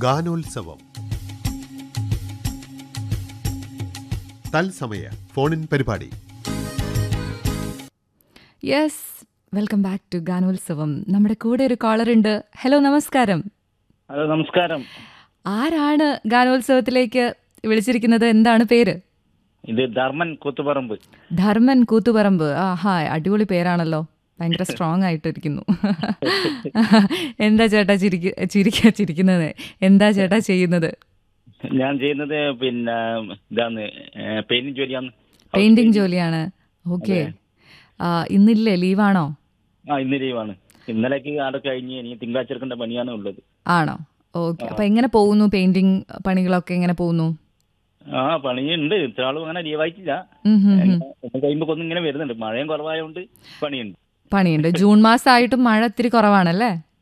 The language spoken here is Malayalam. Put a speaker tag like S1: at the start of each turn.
S1: ഗാനോത്സവം തത്സമയ ഫോണിൻ പരിപാടി
S2: യെസ് വെൽക്കം ബാക്ക് ടു ഗാനോത്സവം നമ്മുടെ കൂടെ ഒരു കോളർ ഉണ്ട് ഹലോ നമസ്കാരം
S3: ഹലോ നമസ്കാരം
S2: ആരാണ് ഗാനോത്സവത്തിലേക്ക് വിളിച്ചിരിക്കുന്നത് എന്താണ് പേര്
S3: ഇത് ധർമ്മൻ കൂത്തുപറമ്പ്
S2: ധർമ്മൻ കൂത്തുപറമ്പ് ആ ഹാ അടിപൊളി പേരാണല്ലോ ഭയങ്കര സ്ട്രോങ് ആയിട്ടിരിക്കുന്നു എന്താ ചേട്ടാ ചിരിക്ക ചിരിക്ക ചിരിക്കുന്നത് എന്താ ചേട്ടാ ചെയ്യുന്നത്
S3: ഞാൻ ചെയ്യുന്നത് പിന്നെ ഇതാണ് പെയിന്റിംഗ് ജോലിയാണ്
S2: പെയിന്റിംഗ് ജോലിയാണ് ഓക്കെ ഇന്നില്ലേ ലീവാണോ
S3: ആ ഇന്ന് ലീവാണ് ഇന്നലേക്ക് ആടെ കഴിഞ്ഞ് ഇനി തിങ്കളാഴ്ച എടുക്കേണ്ട പണിയാണ് ഉള്ളത്
S2: ആണോ ഓക്കെ അപ്പൊ എങ്ങനെ പോകുന്നു പെയിന്റിംഗ് പണികളൊക്കെ എങ്ങനെ പോകുന്നു
S3: ആ പണിയുണ്ട് ഇത്ര ആളും അങ്ങനെ ലീവായിട്ടില്ല
S2: ഉം ഹും ഹും.
S3: ഒന്ന് കഴിയുമ്പോ ഒന്നും ഇങ്ങനെ വരുന്നുണ്ട് മഴയും കുറവായതുകൊണ്ട് പണിയുണ്ട്
S2: പണിയുണ്ട് ജൂൺ മാസമായിട്ടും മഴ ഇത്തിരി കുറവാണല്ലേ